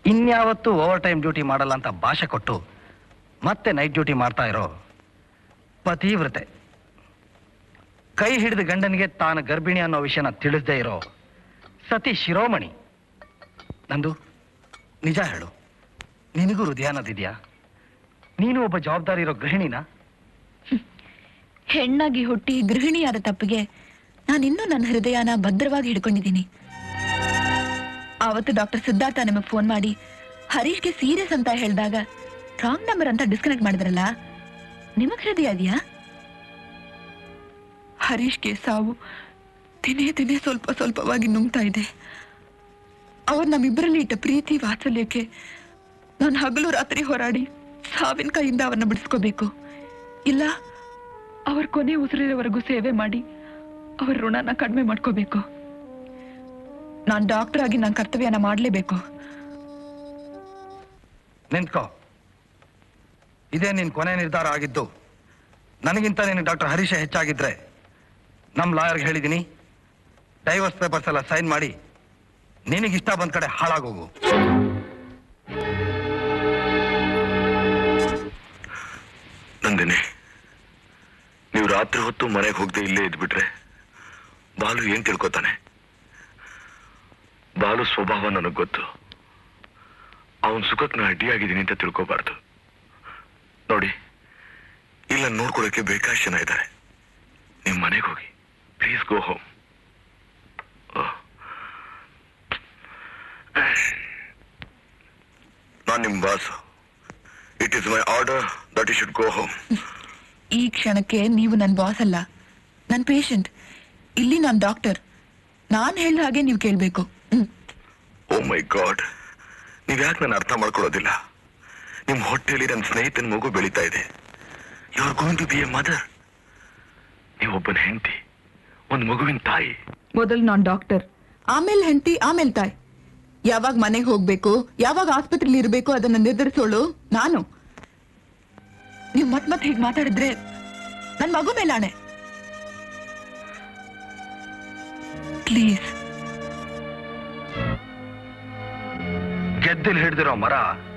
ಇನ್ಯಾವತ್ತೂ over time duty ಮಾಡಲ್ಲ ಅಂತ ಭಾಷೆ ಕೊಟ್ಟು ಮತ್ತೆ ನೈಟ್ ಡ್ಯೂಟಿ ಮಾಡ್ತಾ ಇರೋ ಪತಿವ್ರತೆ ಕೈ ಹಿಡಿದ ಗಂಡನಿಗೆ ತಾನು ಗರ್ಭಿಣಿ ಅನ್ನೋ ವಿಷಯನ ತಿಳಿಸದೇ ಇರೋ ಸತಿ ಶಿರೋಮಣಿ ನಂದು ನಿಜ ಹೇಳು ನಿನಗೂ ಹೃದಯ ಅನ್ನೋದಿದ್ಯಾ ನೀನು ಒಬ್ಬ ಜವಾಬ್ದಾರಿ ಇರೋ ಗೃಹಿಣಿನಾ ಹೆಣ್ಣಾಗಿ ಹುಟ್ಟಿ ಗೃಹಿಣಿಯಾದ ತಪ್ಪಿಗೆ ನಾನಿನ್ನೂ ನನ್ನ ಹೃದಯನ ಭದ್ರವಾಗಿ ಹಿಡ್ಕೊಂಡಿದ್ದೀನಿ ಆವತ್ತು ಡಾಕ್ಟರ್ ಸಿದ್ಧಾರ್ಥ ನಿಮಗೆ ಫೋನ್ ಮಾಡಿ ಹರೀಶ್ಗೆ ಸೀರಿಯಸ್ ಅಂತ ಹೇಳಿದಾಗ ರಾಂಗ್ ನಂಬರ್ ಅಂತ ಡಿಸ್ಕನೆಕ್ಟ್ ಮಾಡಿದ್ರಲ್ಲ ನಿಮಗ್ ಹೃದಯ ಇದೆಯಾ ಹರೀಶ್ಗೆ ಸಾವು ದಿನೇ ದಿನೇ ಸ್ವಲ್ಪ ಸ್ವಲ್ಪವಾಗಿ ನುಂಗ್ತಾ ಇದೆ ಅವ್ರು ನಮ್ಮಿಬ್ಬರಲ್ಲಿ ಇಟ್ಟ ಪ್ರೀತಿ ವಾತ್ಸಲ್ಯಕ್ಕೆ ನಾನು ಹಗಲು ರಾತ್ರಿ ಹೋರಾಡಿ ಸಾವಿನ ಕೈಯಿಂದ ಅವನ್ನ ಬಿಡಿಸ್ಕೋಬೇಕು ಇಲ್ಲ ಅವ್ರ ಕೊನೆ ಉಸಿರಿರೋವರೆಗೂ ಸೇವೆ ಮಾಡಿ ಅವ್ರ ಋಣನ ಕಡಿಮೆ ಮಾಡ್ಕೋಬೇಕು ನಾನ್ ಡಾಕ್ಟರ್ ಆಗಿ ನನ್ನ ಕರ್ತವ್ಯನ ಮಾಡ್ಲೇಬೇಕು ನಿಂತ್ಕೋ ಇದೇ ನಿನ್ ಕೊನೆ ನಿರ್ಧಾರ ಆಗಿದ್ದು ನನಗಿಂತ ನೀನು ಡಾಕ್ಟರ್ ಹರೀಶ ಹೆಚ್ಚಾಗಿದ್ರೆ ನಮ್ಮ ಲಾಯರ್ಗೆ ಹೇಳಿದ್ದೀನಿ ಡೈವರ್ಸ್ ಪೇಪರ್ಸ್ ಎಲ್ಲ ಸೈನ್ ಮಾಡಿ ನಿನಗಿಷ್ಟ ಬಂದ ಕಡೆ ಹಾಳಾಗೋಗು ನಂದಿನಿ ನೀವು ರಾತ್ರಿ ಹೊತ್ತು ಮನೆಗೆ ಹೋಗದೆ ಇಲ್ಲೇ ಇದ್ಬಿಟ್ರೆ ಬಾಲು ಏನ್ ತಿಳ್ಕೊತಾನೆ ಬಾಲು ಸ್ವಭಾವ ನನಗ್ ಗೊತ್ತು ಅವನ್ ಸುಖಕ್ಕೆ ನಾ ಅಡ್ಡಿಯಾಗಿದ್ದೀನಿ ಅಂತ ತಿಳ್ಕೊಬಾರ್ದು ನೋಡಿ ಇಲ್ಲ ನೋಡ್ಕೊಳಕ್ಕೆ ಬೇಕಾಷ್ಟು ಜನ ಇದ್ದಾರೆ ನಿಮ್ ಮನೆಗೆ ಹೋಗಿ ಪ್ಲೀಸ್ ಗೋ ಹೋಮ್ ನಾನ್ ನಿಮ್ boss it is my order that you should go home ಈ ಕ್ಷಣಕ್ಕೆ ನೀವು ನನ್ನ ಬಾಸ್ ಅಲ್ಲ ನನ್ನ ಪೇಷಂಟ್ ಇಲ್ಲಿ ನಾನು ಡಾಕ್ಟರ್ ನಾನ್ ಹೇಳಿದ ಹಾಗೆ ನೀವು ಕೇಳ್ಬೇಕು ಹ್ಮ್ ಓ ಮೈ ಗಾಡ್ ನೀವ್ ಯಾಕೆ ನಾನು ಅರ್ಥ ಮಾಡ್ಕೊಳ್ಳೋದಿಲ್ಲ ನಿಮ್ ಹೊಟ್ಟೆಯಲ್ಲಿ ನನ್ನ ಸ್ನೇಹಿತನ ಮಗು ಬೆಳೀತಾ ಇದೆ you are going to be a mother ನೀವೊಬ್ಬನ ಹೆಂಡತಿ ಒಂದು ಮಗುವಿನ ತಾಯಿ ಮೊದಲು ನಾನ್ ಡಾಕ್ಟರ್ ಆಮೇಲೆ ಹೆಂಡತಿ ಆಮೇಲೆ ತಾಯಿ ಯಾವಾಗ ಮನೆಗೆ ಹೋಗ್ಬೇಕು ಯಾವಾಗ ಆಸ್ಪತ್ರೆಲಿ ಇರ್ಬೇಕು ಅದನ್ನ ನಿರ್ಧರಿಸೋಳು ನಾನು ನೀವು ಮತ್ ಮತ್ ಹೀಗೆ ಮಾತಾಡಿದ್ರೆ ನನ್ ಮಗು ಮೇಲಾಣೆ ಪ್ಲೀಸ್ ಗೆದ್ದಿಲ್ ಹಿಡ್ದಿರೋ ಮರ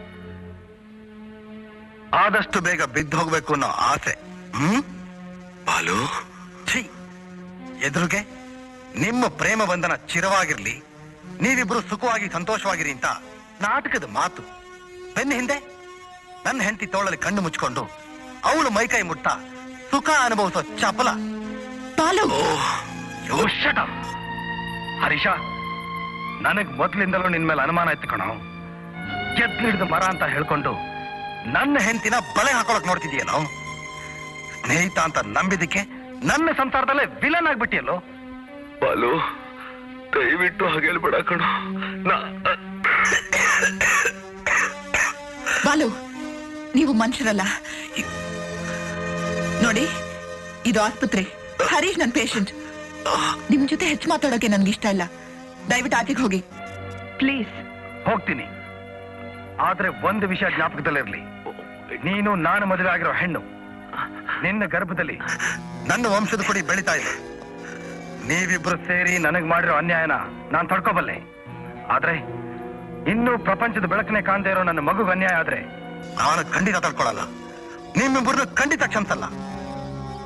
ಆದಷ್ಟು ಬೇಗ ಬಿದ್ದು ಹೋಗ್ಬೇಕು ಅನ್ನೋ ಆಸೆ ಹ್ಮ್ ಬಾಲು ಛೀ ಎದುರುಗೆ ನಿಮ್ಮ ಪ್ರೇಮ ಬಂಧನ ಚಿರವಾಗಿರ್ಲಿ ನೀವಿಬ್ರು ಸುಖವಾಗಿ ಸಂತೋಷವಾಗಿರಿ ಅಂತ ನಾಟಕದ ಮಾತು ಬೆನ್ನ ಹಿಂದೆ ನನ್ನ ಹೆಂಡತಿ ತೋಳಲ್ಲಿ ಕಣ್ಣು ಮುಚ್ಕೊಂಡು ಅವಳು ಮೈಕೈ ಮುಟ್ತಾ ಸುಖ ಅನುಭವಿಸೋ ಚಪಲ ಪಾಲು ಯೋ, shut up. ಹರೀಶ ನನಗ್ ಮೊದ್ಲಿಂದಲೂ ನಿನ್ ಮೇಲೆ ಅನುಮಾನ ಇತ್ತು ಕಣೋ ಗೆದ್ದು ಹಿಡಿದು ಮರ ಅಂತ ಹೇಳ್ಕೊಂಡು ನನ್ನ ಹೆಂಡತಿನ ಬಲೆ ಹಾಕೊಳಕ್ ನೋಡ್ತಿದೀಯಲ್ಲೋ ಸ್ನೇಹಿತ ಅಂತ ನಂಬಿದಕ್ಕೆ ನನ್ನ ಸಂಸಾರದಲ್ಲೇ ವಿಲನ್ ಆಗ್ಬಿಟ್ಟಿಯಲ್ಲೋ ಬಾಲು ದಯವಿಟ್ಟು ಹಾಗೆ ಹೇಳ್ಬೇಡ ಕಣೋ ನಾ ಬಾಲು ನೀವು ಮನುಷ್ಯರಲ್ಲ ಇ- ನೋಡಿ ಇದು ಆಸ್ಪತ್ರೆ ಹರೀಶ್ ನನ್ ಪೇಷಂಟ್ ನಿಮ್ ಜೊತೆ ಹೆಚ್ಚು ಮಾತಾಡೋಕೆ ನನ್ಗೆ ಇಷ್ಟ ಇಲ್ಲ ದಯವಿಟ್ಟು ಆಚೆಗೆ ಹೋಗಿ ಪ್ಲೀಸ್ ಹೋಗ್ತೀನಿ ಆದ್ರೆ ಒಂದು ವಿಷಯ ಜ್ಞಾಪಕದಲ್ಲಿರ್ಲಿ ನೀನು ನಾನು ಮದುವೆ ಆಗಿರೋ ಹೆಣ್ಣು ನಿನ್ನ ಗರ್ಭದಲ್ಲಿ ನನ್ನ ವಂಶದ ಕುಡಿ ಬೆಳಿತಾ ಇದೆ ನೀವಿಬ್ರು ಸೇರಿ ನನಗ್ ಮಾಡಿರೋ ಅನ್ಯಾಯನ ನಾನ್ ತಡ್ಕೋಬಲ್ಲೆ ಆದ್ರೆ ಇನ್ನೂ ಪ್ರಪಂಚದ ಬೆಳಕನೆ ಕಾಣದೇ ಇರೋ ನನ್ನ ಮಗುಗೆ ಅನ್ಯಾಯ ಆದ್ರೆ ನಾನು ಖಂಡಿತ ತಡ್ಕೊಳಲ್ಲ ನಿಮ್ಮಿಬ್ಬರನ್ನು ಖಂಡಿತ ಕ್ಷಮಿಸಲ್ಲ